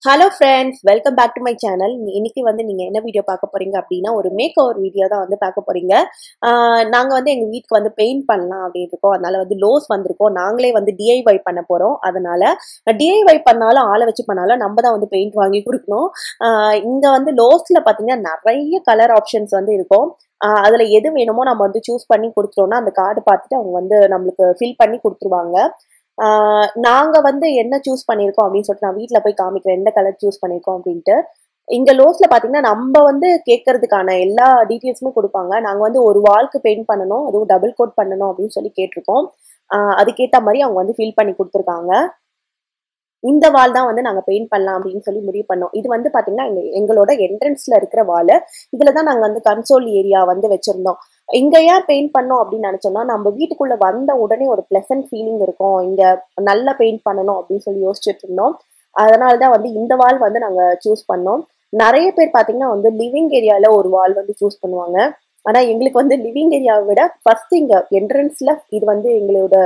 hello friends welcome back to my channel இன்னைக்கு வந்து நீங்க என்ன வீடியோ பார்க்க போறீங்க அப்படின்னா ஒரு மேக் ஓவர் வீடியோ தான் வந்து பார்க்க போறீங்க ஆஹ் நாங்க வந்து எங்க வீட்டுக்கு வந்து பெயிண்ட் பண்ணலாம் அப்படின்னு இருக்கோம் அதனால வந்து லோஸ் வந்திருக்கோம் நாங்களே வந்து டிஐஒய் பண்ண போறோம் அதனால டிஐஒய் பண்ணாலும் ஆளை வச்சு பண்ணாலும் நம்ம தான் வந்து பெயிண்ட் வாங்கி கொடுக்கணும் ஆஹ் இங்க வந்து லோஸ்ல பாத்தீங்கன்னா நிறைய கலர் ஆப்ஷன்ஸ் வந்து இருக்கும் ஆஹ் அதுல எது வேணுமோ நம்ம வந்து சூஸ் பண்ணி கொடுத்துட்டோம்னா அந்த கார்டு பார்த்துட்டு அவங்க வந்து நம்மளுக்கு ஃபில் பண்ணி கொடுத்துருவாங்க ஆஹ் நாங்க வந்து என்ன சூஸ் பண்ணியிருக்கோம் அப்படின்னு சொல்லிட்டு நான் வீட்டில் போய் காமிக்கிறேன் எந்த கலர் சூஸ் பண்ணியிருக்கோம் அப்படின்ட்டு இங்க லோஸ்ல பாத்தீங்கன்னா நம்ம வந்து கேட்கறதுக்கான எல்லா டீட்டெயில்ஸுமே கொடுப்பாங்க நாங்க வந்து ஒரு வால்க்கு பெயிண்ட் பண்ணணும் அதுவும் டபுள் கோட் பண்ணணும் அப்படின்னு சொல்லி கேட்டிருக்கோம் ஆஹ் அதுக்கேத்த மாதிரி அவங்க வந்து ஃபில் பண்ணி கொடுத்துருக்காங்க இந்த வால் தான் வந்து நாங்க பெயிண்ட் பண்ணலாம் அப்படின்னு சொல்லி முடிவு பண்ணோம் இது வந்து பாத்தீங்கன்னா எங்க எங்களோட என்ட்ரன்ஸ்ல இருக்கிற வால் இதுல தான் நாங்க வந்து கன்சோல் ஏரியா வந்து வச்சிருந்தோம் இங்க ஏன் பெயிண்ட் பண்ணோம் அப்படின்னு நினைச்சோம்னா நம்ம வீட்டுக்குள்ள வந்த உடனே ஒரு பிளசன்ட் ஃபீலிங் இருக்கும் இங்க நல்லா பெயிண்ட் பண்ணணும் அப்படின்னு சொல்லி யோசிச்சுட்டு இருந்தோம் அதனால தான் வந்து இந்த வால் வந்து நாங்க சூஸ் பண்ணோம் நிறைய பேர் பாத்தீங்கன்னா வந்து லிவிங் ஏரியால ஒரு வால் வந்து சூஸ் பண்ணுவாங்க ஆனா எங்களுக்கு வந்து லிவிங் ஏரியாவை விட ஃபர்ஸ்ட் இங்க என்ட்ரன்ஸ்ல இது வந்து எங்களோட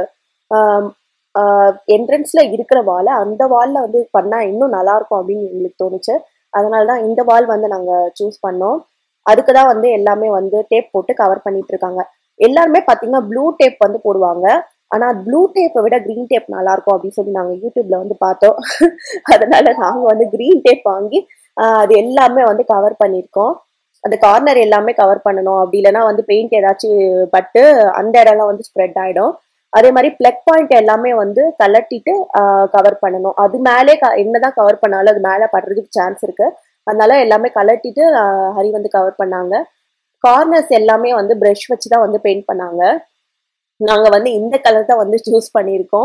என்ட்ரன்ஸ்ல இருக்கிற வாலை அந்த வால்ல வந்து பண்ணா இன்னும் நல்லா இருக்கும் அப்படின்னு எங்களுக்கு தோணுச்சு அதனால தான் இந்த வால் வந்து நாங்க சூஸ் பண்ணோம் அதுக்கு தான் வந்து எல்லாமே வந்து டேப் போட்டு கவர் பண்ணிட்டு இருக்காங்க எல்லாருமே பாத்தீங்கன்னா ப்ளூ டேப் வந்து போடுவாங்க ஆனா ப்ளூ டேப்பை விட கிரீன் டேப் நல்லா இருக்கும் அப்படின்னு சொல்லி நாங்க யூடியூப்ல வந்து பார்த்தோம் அதனால நாங்க வந்து கிரீன் டேப் வாங்கி ஆஹ் அது எல்லாமே வந்து கவர் பண்ணியிருக்கோம் அந்த கார்னர் எல்லாமே கவர் பண்ணணும் அப்படி இல்லைன்னா வந்து பெயிண்ட் ஏதாச்சும் பட்டு அந்த இடம்லாம் வந்து ஸ்ப்ரெட் ஆயிடும் அதே மாதிரி பிளக் பாயிண்ட் எல்லாமே வந்து கலட்டிட்டு கவர் பண்ணணும் அது மேலே க என்னதான் கவர் பண்ணாலும் அது மேலே படுறதுக்கு சான்ஸ் இருக்கு அதனால எல்லாமே கலட்டிட்டு ஆஹ் ஹரி வந்து கவர் பண்ணாங்க கார்னர்ஸ் எல்லாமே வந்து ப்ரஷ் வச்சு தான் வந்து பெயிண்ட் பண்ணாங்க நாங்க வந்து இந்த கலர் தான் வந்து சூஸ் பண்ணியிருக்கோம்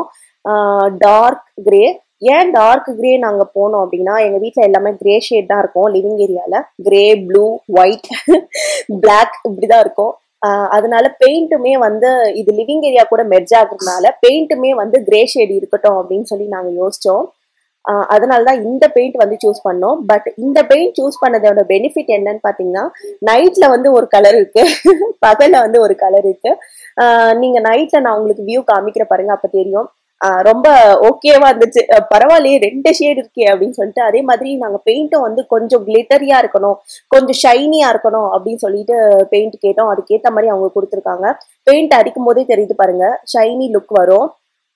டார்க் கிரே ஏன் டார்க் கிரே நாங்க போனோம் அப்படின்னா எங்க வீட்ல எல்லாமே கிரே ஷேட் தான் இருக்கும் லிவிங் ஏரியால கிரே ப்ளூ ஒயிட் பிளாக் இப்படிதான் இருக்கும் ஆஹ் அதனால பெயிண்ட்டுமே வந்து இது லிவிங் ஏரியா கூட மெர்ஜ் ஆகுறதுனால பெயிண்ட்டுமே வந்து கிரே ஷேட் இருக்கட்டும் அப்படின்னு சொல்லி நாங்க யோசிச்சோம் ஆஹ் அதனாலதான் இந்த பெயிண்ட் வந்து சூஸ் பண்ணோம் பட் இந்த பெயிண்ட் சூஸ் பண்ணதோட பெனிஃபிட் என்னன்னு பாத்தீங்கன்னா நைட்ல வந்து ஒரு கலர் இருக்கு பகல்ல வந்து ஒரு கலர் இருக்கு ஆஹ் நீங்க நைட்ல நான் உங்களுக்கு வியூ காமிக்கிற பாருங்க அப்ப தெரியும் ஆஹ் ரொம்ப ஓகேவா இருந்துச்சு அஹ் பரவாயில்லையே ரெண்டு ஷேட் இருக்கே அப்படின்னு சொல்லிட்டு அதே மாதிரி நாங்க பெயிண்ட்டும் வந்து கொஞ்சம் கிளிட்டரியா இருக்கணும் கொஞ்சம் ஷைனியா இருக்கணும் அப்படின்னு சொல்லிட்டு பெயிண்ட் கேட்டோம் அதுக்கேத்த மாதிரி அவங்க கொடுத்துருக்காங்க பெயிண்ட் அடிக்கும் போதே தெரியுது பாருங்க ஷைனி லுக் வரும்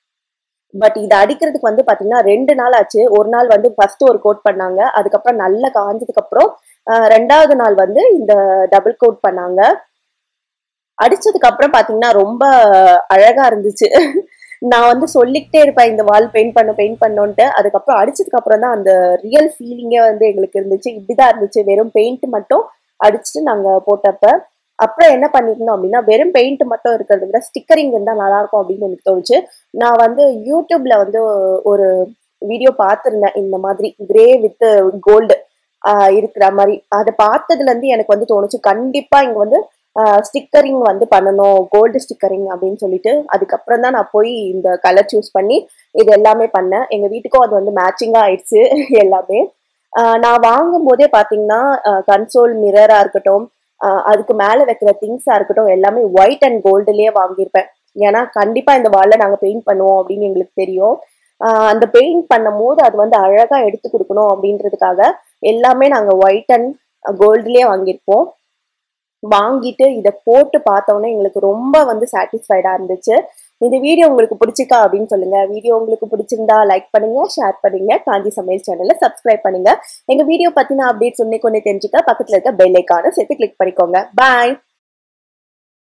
பட் இது அடிக்கிறதுக்கு வந்து பாத்தீங்கன்னா ரெண்டு நாள் ஆச்சு ஒரு நாள் வந்து ஃபர்ஸ்ட் ஒரு கோட் பண்ணாங்க அதுக்கப்புறம் நல்லா காஞ்சதுக்கு அப்புறம் ரெண்டாவது நாள் வந்து இந்த டபுள் கோட் பண்ணாங்க அடிச்சதுக்கு அப்புறம் பாத்தீங்கன்னா ரொம்ப அழகா இருந்துச்சு நான் வந்து சொல்லிக்கிட்டே இருப்பேன் இந்த வால் பெயிண்ட் பண்ண பெயிண்ட் பண்ணோன்ட்டு அதுக்கப்புறம் அடிச்சதுக்கு அப்புறம் தான் அந்த ரியல் ஃபீலிங்கே வந்து எங்களுக்கு இருந்துச்சு இப்படிதான் இருந்துச்சு வெறும் பெயிண்ட் மட்டும் அடிச்சுட்டு நாங்க போட்டப்ப அப்புறம் என்ன பண்ணிருந்தோம் அப்படின்னா வெறும் பெயிண்ட் மட்டும் இருக்கிறத விட ஸ்டிக்கரிங் இருந்தால் நல்லா இருக்கும் அப்படின்னு எனக்கு தோணுச்சு நான் வந்து யூடியூப்ல வந்து ஒரு வீடியோ பார்த்துருந்தேன் இந்த மாதிரி கிரே வித் கோல்டு இருக்கிற மாதிரி அதை பார்த்ததுல இருந்து எனக்கு வந்து தோணுச்சு கண்டிப்பா இங்க வந்து ஸ்டிக்கரிங் வந்து பண்ணணும் கோல்டு ஸ்டிக்கரிங் அப்படின்னு சொல்லிட்டு அதுக்கப்புறம் தான் நான் போய் இந்த கலர் சூஸ் பண்ணி இது எல்லாமே பண்ணேன் எங்க வீட்டுக்கும் அது வந்து மேட்சிங்கா ஆயிடுச்சு எல்லாமே நான் வாங்கும் போதே பாத்தீங்கன்னா கன்சோல் மிரரா இருக்கட்டும் அதுக்கு மேல வைக்கிற திங்ஸா இருக்கட்டும் எல்லாமே ஒயிட் அண்ட் கோல்டுலயே வாங்கியிருப்பேன் ஏன்னா கண்டிப்பா இந்த வால்ல நாங்க பெயிண்ட் பண்ணுவோம் அப்படின்னு எங்களுக்கு தெரியும் அந்த பெயிண்ட் பண்ணும் போது அது வந்து அழகா எடுத்து கொடுக்கணும் அப்படின்றதுக்காக எல்லாமே நாங்க ஒயிட் அண்ட் கோல்டுலயே வாங்கியிருப்போம் வாங்கிட்டு இதை போட்டு பார்த்தோன்னே எங்களுக்கு ரொம்ப வந்து சாட்டிஸ்ஃபைடா இருந்துச்சு இந்த வீடியோ உங்களுக்கு பிடிச்சிக்கா அப்படின்னு சொல்லுங்க வீடியோ உங்களுக்கு பிடிச்சிருந்தா லைக் பண்ணுங்க ஷேர் பண்ணுங்க காஞ்சி சமையல் சேனலை சப்ஸ்கிரைப் பண்ணுங்க எங்க வீடியோ பத்தின அப்டேட்ஸ் ஒன்னே கொண்டு தெரிஞ்சுக்க பக்கத்துல இருக்க பெல் ஐக்கான சேர்த்து கிளிக் பண்ணிக்கோங்க பாய்